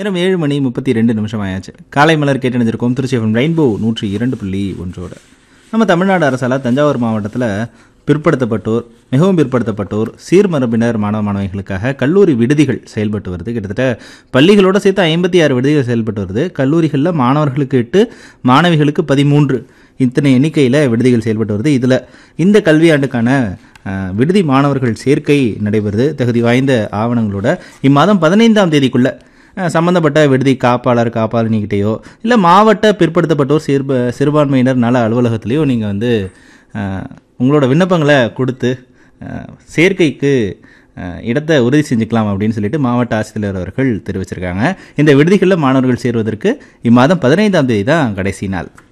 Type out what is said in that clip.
நேரம் ஏழு மணி முப்பத்தி ரெண்டு நிமிஷம் ஆயாச்சு காலை மலர் கேட்டணிஞ்சிருக்கோம் திருச்சி எஃப்எம் ரெயின்போ நூற்றி இரண்டு புள்ளி ஒன்றோட நம்ம தமிழ்நாடு அரசால் தஞ்சாவூர் மாவட்டத்தில் பிற்படுத்தப்பட்டோர் மிகவும் பிற்படுத்தப்பட்டோர் சீர்மரபினர் மாணவ மாணவிகளுக்காக கல்லூரி விடுதிகள் செயல்பட்டு வருது கிட்டத்தட்ட பள்ளிகளோட சேர்த்து ஐம்பத்தி ஆறு விடுதிகள் செயல்பட்டு வருது கல்லூரிகளில் மாணவர்களுக்கு எட்டு மாணவிகளுக்கு பதிமூன்று இத்தனை எண்ணிக்கையில் விடுதிகள் செயல்பட்டு வருது இதில் இந்த கல்வியாண்டுக்கான அஹ், விடுதி மாணவர்கள் சேர்க்கை நடைபெறுது தகுதி வாய்ந்த ஆவணங்களோட இம்மாதம் பதினைந்தாம் தேதிக்குள்ள அஹ், சம்பந்தப்பட்ட விடுதி காப்பாளர் காப்பாளினிக்கிட்டேயோ இல்லை மாவட்ட பிற்படுத்தப்பட்டோர் சிறுப சிறுபான்மையினர் நல அலுவலகத்திலேயோ நீங்கள் வந்து அஹ், உங்களோட விண்ணப்பங்களை கொடுத்து அஹ், சேர்க்கைக்கு அஹ், இடத்தை உறுதி செஞ்சுக்கலாம் அப்படின்னு சொல்லிட்டு மாவட்ட ஆட்சித்தலைவர் அவர்கள் தெரிவிச்சிருக்காங்க இந்த விடுதிகளில் மாணவர்கள் சேருவதற்கு இம்மாதம் பதினைந்தாம் தேதி தான் கடைசி நாள்